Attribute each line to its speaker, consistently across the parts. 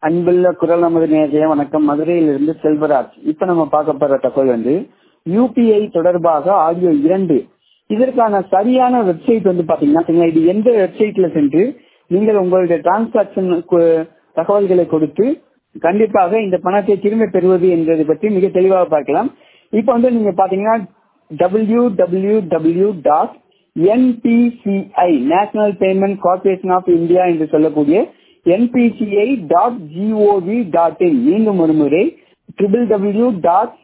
Speaker 1: அன்புள்ள குரல் நமது நேரடிய வணக்கம் மதுரையிலிருந்து செல்வராஜ் இப்ப நம்ம பார்க்க போற தகவல் வந்து யூபிஐ தொடர்பாக ஆடியோ இரண்டு இதற்கான சரியான வெப்சைட் வந்து பாத்தீங்கன்னா இது எந்த வெப்சைட்ல சென்று நீங்கள் உங்களுடைய டிரான்சாக்சன் தகவல்களை கொடுத்து கண்டிப்பாக இந்த பணத்தை திரும்ப பெறுவது என்பதை பற்றி மிக தெளிவாக பார்க்கலாம் இப்ப வந்து நீங்க பாத்தீங்கன்னா W W W dot NPCI national payment corporation of India என்று சொல்லக்கூடிய NPCI dot GOV dot in மீண்டும் ஒரு முறை triple W dot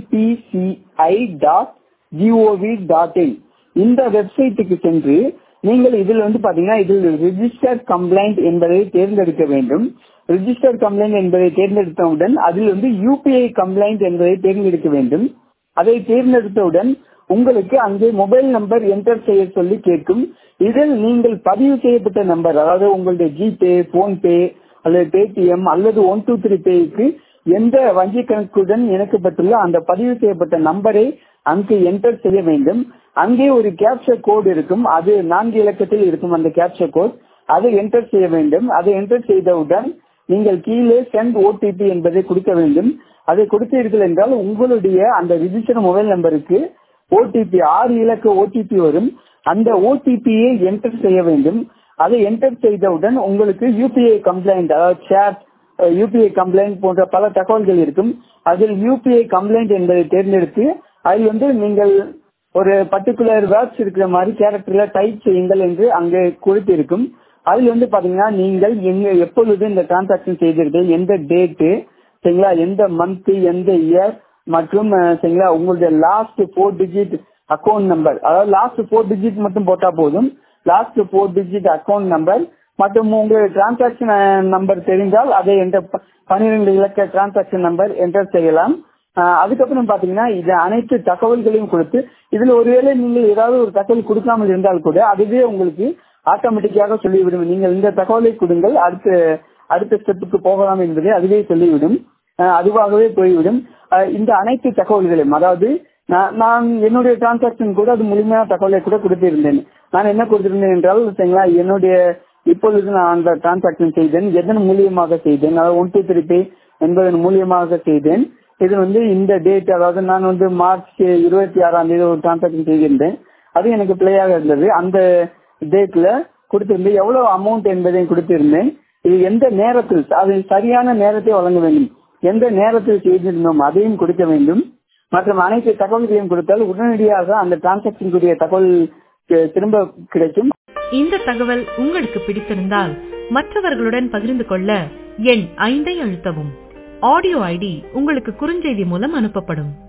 Speaker 1: NPCI dot GOV dot in இந்த வெப்சைட்டுக்கு சென்று நீங்கள் இதில் வந்து பாத்தீங்கன்னா இதில் ரிஜிஸ்டர் கம்ப்ளைண்ட் என்பதை தேர்ந்தெடுக்க வேண்டும் ரிஜிஸ்டர் கம்ப்ளைண்ட் என்பதை தேர்ந்தெடுத்தவுடன் அதில் வந்து யூபிஐ கம்ப்ளைண்ட் என்பதை தேர்ந்தெடுக்க வேண்டும் அதை தேர்ந்தெடுத்தவுடன் உங்களுக்கு அங்கே மொபைல் நம்பர் என்டர் செய்ய சொல்லி கேட்கும் இதில் நீங்கள் பதிவு செய்யப்பட்ட நம்பர் அதாவது உங்களுடைய ஜிபே போன்பே அல்லது பேடிஎம் அல்லது ஒன் டூ த்ரீ பேக்கு எந்த வங்கி கணக்குடன் இணைக்கப்பட்டுள்ள அந்த பதிவு செய்யப்பட்ட நம்பரை அங்கு என்டர் செய்ய வேண்டும் அங்கே ஒரு கேப்சர் கோட் இருக்கும் அது நான்கு இலக்கத்தில் இருக்கும் அந்த கேப்சர் கோட் அதை என்டர் செய்ய வேண்டும் அதை என்டர் செய்தவுடன் நீங்கள் கீழே சென்ட் ஓடிபி என்பதை கொடுக்க வேண்டும் அதை கொடுத்தீர்கள் என்றால் உங்களுடைய அந்த ரிஜிஸ்டர் மொபைல் நம்பருக்கு ஓடிபி ஆறு இலக்க ஓடிபி வரும் அந்த ஓடிபியை என்டர் செய்ய வேண்டும் அதை என்டர் செய்தவுடன் உங்களுக்கு யூபிஐ கம்ப்ளைண்ட் அதாவது சேட் யூபிஐ கம்ப்ளைண்ட் போன்ற பல தகவல்கள் இருக்கும் அதில் யூபிஐ கம்ப்ளைண்ட் என்பதை தேர்ந்தெடுத்து அதில் வந்து நீங்கள் ஒரு பர்டிகுலர் வேர்ட்ஸ் இருக்கிற மாதிரி கேரக்டர்ல டைப் செய்யுங்கள் என்று அங்கே கொடுத்திருக்கும் அதில் வந்து பாத்தீங்கன்னா நீங்கள் எங்க எப்பொழுது இந்த டிரான்சாக்சன் செய்தீர்கள் எந்த டேட்டு சரிங்களா எந்த மந்த் எந்த இயர் மற்றும் சரிங்களா உங்களுடைய last four digit account number அதாவது லாஸ்ட் போர் டிஜிட் மட்டும் போட்டா போதும் last four digit account number மற்றும் உங்களுடைய டிரான்சாக்சன் நம்பர் தெரிந்தால் அதை என்ற பன்னிரெண்டு இலக்க டிரான்சாக்சன் நம்பர் என்டர் செய்யலாம் அதுக்கப்புறம் பாத்தீங்கன்னா இது அனைத்து தகவல்களையும் கொடுத்து இதுல ஒருவேளை நீங்கள் ஏதாவது ஒரு தகவல் கொடுக்காமல் இருந்தால் கூட அதுவே உங்களுக்கு ஆட்டோமேட்டிக்காக சொல்லிவிடும் நீங்கள் இந்த தகவலை கொடுங்கள் அடுத்த அடுத்த ஸ்டெப்புக்கு போகலாம் என்பதை அதுவே சொல்லிவிடும் அதுவாகவே போய்விடும் இந்த அனைத்து தகவல்களையும் அதாவது நான் என்னுடைய டிரான்சாக்சன் கூட அது முழுமையான தகவலை கூட கொடுத்திருந்தேன் நான் என்ன கொடுத்திருந்தேன் என்றால் சரிங்களா என்னுடைய இப்பொழுது நான் அந்த டிரான்சாக்சன் செய்தேன் எதன் மூலியமாக செய்தேன் அதாவது ஒன் டூ த்ரீ பே என்பதன் மூலியமாக செய்தேன் இது வந்து இந்த டேட் அதாவது நான் வந்து மார்ச் இருபத்தி ஆறாம் தேதி ஒரு டிரான்சாக்சன் செய்திருந்தேன் அது எனக்கு பிள்ளையாக இருந்தது அந்த டேட்ல கொடுத்திருந்தேன் எவ்வளவு அமௌண்ட் என்பதையும் கொடுத்திருந்தேன் இது எந்த நேரத்தில் அது சரியான நேரத்தை வழங்க வேண்டும் எந்த நேரத்தில் செய்திருந்தோம் அதையும் கொடுக்க வேண்டும் மற்றும் அனைத்து தகவல்களையும் கொடுத்தால் உடனடியாக அந்த டிரான்சாக்சனுக்குரிய தகவல் திரும்ப கிடைக்கும்
Speaker 2: இந்த தகவல் உங்களுக்கு பிடித்திருந்தால் மற்றவர்களுடன் பகிர்ந்து கொள்ள எண் ஐந்தை அழுத்தவும் ஆடியோ ஐடி உங்களுக்கு குறுஞ்செய்தி மூலம் அனுப்பப்படும்